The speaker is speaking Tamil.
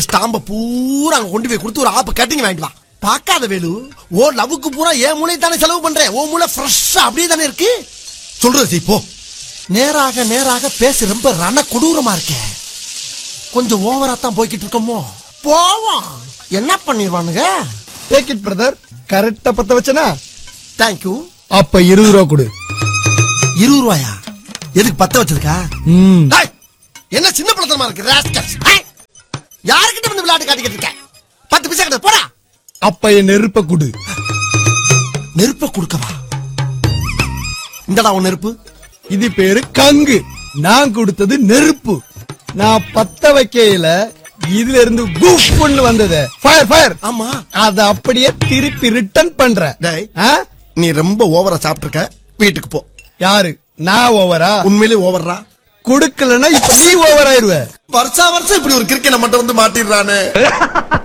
இந்த ஸ்டாம்ப பூரா அங்க கொண்டு போய் கொடுத்து ஒரு ஆப்பு கட்டிங் வாங்கிட்டு வா பார்க்காத வேலு ஓ லவ்வுக்கு பூரா என் மூளை தானே செலவு பண்றேன் ஓ மூளை ஃப்ரெஷ்ஷா அப்படியே தானே இருக்கு சொல்றது செய், போ நேராக நேராக பேச ரொம்ப ரண கொடூரமா இருக்கே கொஞ்சம் ஓவரா தான் போய்கிட்டு இருக்கோமோ போவோம் என்ன பண்ணிடுவானுங்க டேக் இட் பிரதர் கரெக்டா பத்த வச்சனா தேங்க்யூ அப்ப இருபது ரூபா கொடு இருபது ரூபாயா எதுக்கு பத்த வச்சிருக்கா ம் டேய், என்ன சின்ன பழத்தனமா இருக்கு ராஸ்கல்ஸ் ஏய், யாருக்கிட்ட வந்து விளையாட்டு காட்டிக்கிட்டு இருக்க பத்து பைசா கிட்ட போடா அப்ப என் நெருப்ப கொடு நெருப்ப கொடுக்கவா இந்தடா உன் நெருப்பு இது பேரு கங்கு நான் கொடுத்தது நெருப்பு நான் பத்த வைக்கையில இதுல இருந்து குஃப்னு வந்தது ஃபயர் ஃபயர் ஆமா அத அப்படியே திருப்பி ரிட்டர்ன் பண்றேன் டேய். ஆ? நீ ரொம்ப ஓவரா சாப்பிட்டுருக்க வீட்டுக்கு போ யாரு நான் ஓவரா உண்மையிலே ஓவர்ரா கொடுக்கலன்னா இப்ப நீ ஓவர் ஆயிருவ வருஷா வருஷம் இப்படி ஒரு கிரிக்கெட் மட்டும் வந்து மாட்டிடுறானே